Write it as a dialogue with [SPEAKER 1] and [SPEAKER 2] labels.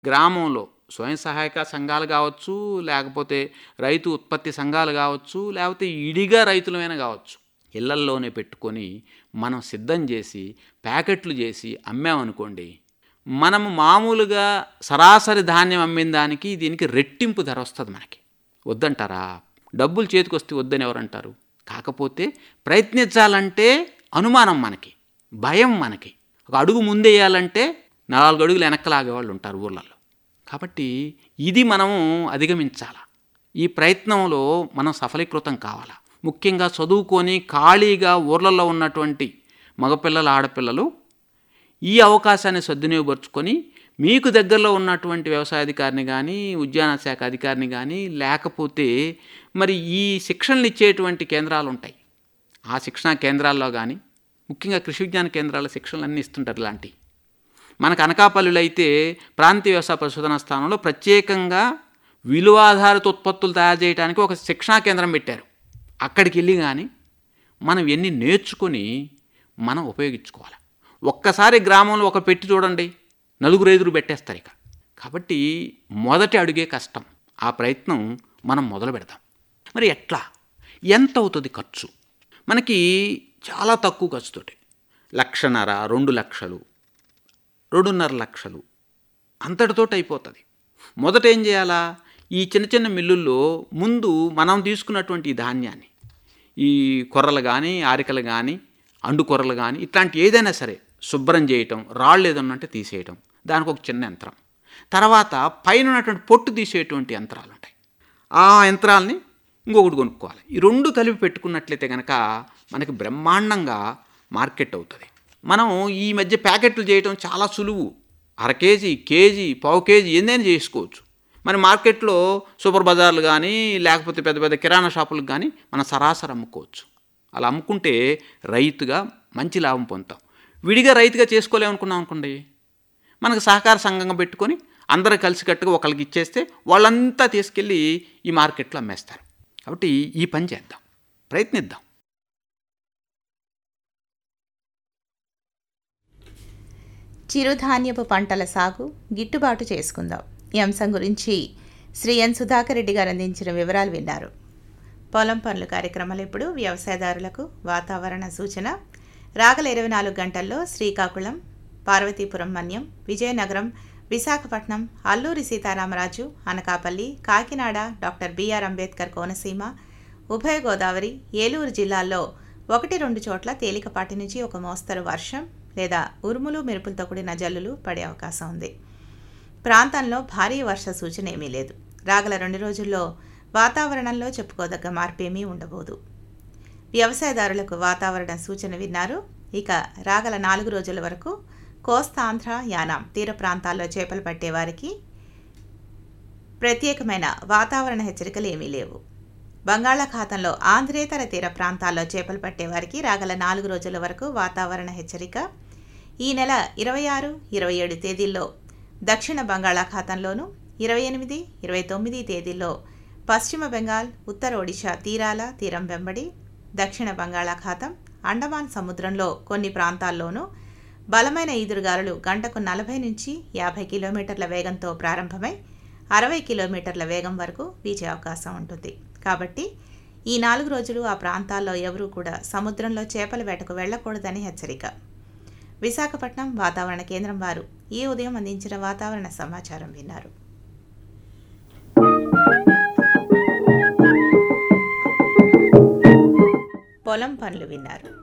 [SPEAKER 1] గ్రామంలో స్వయం సహాయక సంఘాలు కావచ్చు లేకపోతే రైతు ఉత్పత్తి సంఘాలు కావచ్చు లేకపోతే ఇడిగా రైతులమైనా కావచ్చు ఇళ్లల్లోనే పెట్టుకొని మనం సిద్ధం చేసి ప్యాకెట్లు చేసి అమ్మామనుకోండి మనము మామూలుగా సరాసరి ధాన్యం అమ్మిన దానికి దీనికి రెట్టింపు ధర వస్తుంది మనకి వద్దంటారా డబ్బులు చేతికి వస్తే వద్దని ఎవరంటారు కాకపోతే ప్రయత్నించాలంటే అనుమానం మనకి భయం మనకి ఒక అడుగు ముందేయాలంటే నాలుగు అడుగులు వెనక్కలాగే వాళ్ళు ఉంటారు ఊర్లలో కాబట్టి ఇది మనము అధిగమించాలా ఈ ప్రయత్నంలో మనం సఫలీకృతం కావాలా ముఖ్యంగా చదువుకొని ఖాళీగా ఊర్లలో ఉన్నటువంటి మగపిల్లలు ఆడపిల్లలు ఈ అవకాశాన్ని సద్వినియోగపరుచుకొని మీకు దగ్గరలో ఉన్నటువంటి వ్యవసాయ అధికారిని కానీ ఉద్యాన శాఖ అధికారిని కానీ లేకపోతే మరి ఈ శిక్షణలు ఇచ్చేటువంటి కేంద్రాలు ఉంటాయి ఆ శిక్షణా కేంద్రాల్లో కానీ ముఖ్యంగా కృషి విజ్ఞాన కేంద్రాల శిక్షణలు అన్నీ ఇస్తుంటారు ఇలాంటివి మనకు అనకాపల్లిలో అయితే ప్రాంతీయ వ్యవసాయ పరిశోధనా స్థానంలో ప్రత్యేకంగా విలువాధారిత ఉత్పత్తులు తయారు చేయడానికి ఒక శిక్షణా కేంద్రం పెట్టారు అక్కడికి వెళ్ళి కానీ మనం ఎన్ని నేర్చుకొని మనం ఉపయోగించుకోవాలి ఒక్కసారి గ్రామంలో ఒక పెట్టి చూడండి నలుగురు ఐదుగురు పెట్టేస్తారు ఇక కాబట్టి మొదటి అడుగే కష్టం ఆ ప్రయత్నం మనం మొదలు పెడదాం మరి ఎట్లా ఎంత అవుతుంది ఖర్చు మనకి చాలా తక్కువ ఖర్చుతోటి లక్షన్నర రెండు లక్షలు రెండున్నర లక్షలు అంతటితోటి అయిపోతుంది మొదట ఏం చేయాలా ఈ చిన్న చిన్న మిల్లుల్లో ముందు మనం తీసుకున్నటువంటి ఈ ధాన్యాన్ని ఈ కొర్రలు కానీ ఆరికలు కానీ అండు కొర్రలు కానీ ఇట్లాంటి ఏదైనా సరే శుభ్రం చేయటం రాళ్ళు ఏదన్నా ఉంటే తీసేయటం దానికి ఒక చిన్న యంత్రం తర్వాత పైన ఉన్నటువంటి పొట్టు తీసేటువంటి యంత్రాలు ఉంటాయి ఆ యంత్రాలని ఇంకొకటి కొనుక్కోవాలి ఈ రెండు కలిపి పెట్టుకున్నట్లయితే కనుక మనకి బ్రహ్మాండంగా మార్కెట్ అవుతుంది మనం ఈ మధ్య ప్యాకెట్లు చేయటం చాలా సులువు అర కేజీ కేజీ పావు కేజీ ఏందైనా చేసుకోవచ్చు మరి మార్కెట్లో సూపర్ బజార్లు కానీ లేకపోతే పెద్ద పెద్ద కిరాణా షాపులకు కానీ మనం సరాసరి అమ్ముకోవచ్చు అలా అమ్ముకుంటే రైతుగా మంచి లాభం పొందుతాం విడిగా రైతుగా చేసుకోలేమనుకున్నాం అనుకోండి మనకు సహకార సంఘంగా పెట్టుకొని అందరూ కలిసికట్టుగా ఒకరికి ఇచ్చేస్తే వాళ్ళంతా తీసుకెళ్ళి ఈ మార్కెట్లో అమ్మేస్తారు కాబట్టి ఈ పని చేద్దాం ప్రయత్నిద్దాం
[SPEAKER 2] చిరుధాన్యపు పంటల సాగు గిట్టుబాటు చేసుకుందాం ఈ అంశం గురించి శ్రీ ఎన్ సుధాకర్ రెడ్డి గారు అందించిన వివరాలు విన్నారు పొలం పనులు కార్యక్రమాలు ఇప్పుడు వ్యవసాయదారులకు వాతావరణ సూచన రాగల ఇరవై నాలుగు గంటల్లో శ్రీకాకుళం పార్వతీపురం మన్యం విజయనగరం విశాఖపట్నం అల్లూరి సీతారామరాజు అనకాపల్లి కాకినాడ డాక్టర్ బిఆర్ అంబేద్కర్ కోనసీమ ఉభయ గోదావరి ఏలూరు జిల్లాల్లో ఒకటి రెండు చోట్ల తేలికపాటి నుంచి ఒక మోస్తరు వర్షం లేదా ఉరుములు మెరుపులతో కూడిన జల్లులు పడే అవకాశం ఉంది ప్రాంతంలో భారీ వర్ష సూచన ఏమీ లేదు రాగల రెండు రోజుల్లో వాతావరణంలో చెప్పుకోదగ్గ మార్పేమీ ఉండబోదు వ్యవసాయదారులకు వాతావరణ సూచన విన్నారు ఇక రాగల నాలుగు రోజుల వరకు కోస్తాంధ్ర యానాం తీర ప్రాంతాల్లో చేపలు పట్టే వారికి ప్రత్యేకమైన వాతావరణ హెచ్చరికలు ఏమీ లేవు బంగాళాఖాతంలో ఆంధ్రేతర తీర ప్రాంతాల్లో చేపలు పట్టే వారికి రాగల నాలుగు రోజుల వరకు వాతావరణ హెచ్చరిక ఈ నెల ఇరవై ఆరు ఇరవై ఏడు తేదీల్లో దక్షిణ బంగాళాఖాతంలోను ఇరవై ఎనిమిది ఇరవై తొమ్మిది తేదీల్లో పశ్చిమ బెంగాల్ ఉత్తర ఒడిశా తీరాల తీరం వెంబడి దక్షిణ బంగాళాఖాతం అండమాన్ సముద్రంలో కొన్ని ప్రాంతాల్లోనూ బలమైన ఈదురుగాలులు గంటకు నలభై నుంచి యాభై కిలోమీటర్ల వేగంతో ప్రారంభమై అరవై కిలోమీటర్ల వేగం వరకు వీచే అవకాశం ఉంటుంది కాబట్టి ఈ నాలుగు రోజులు ఆ ప్రాంతాల్లో ఎవరూ కూడా సముద్రంలో చేపల వేటకు వెళ్ళకూడదని హెచ్చరిక విశాఖపట్నం వాతావరణ కేంద్రం వారు ఈ ఉదయం అందించిన వాతావరణ సమాచారం విన్నారు పొలం పనులు విన్నారు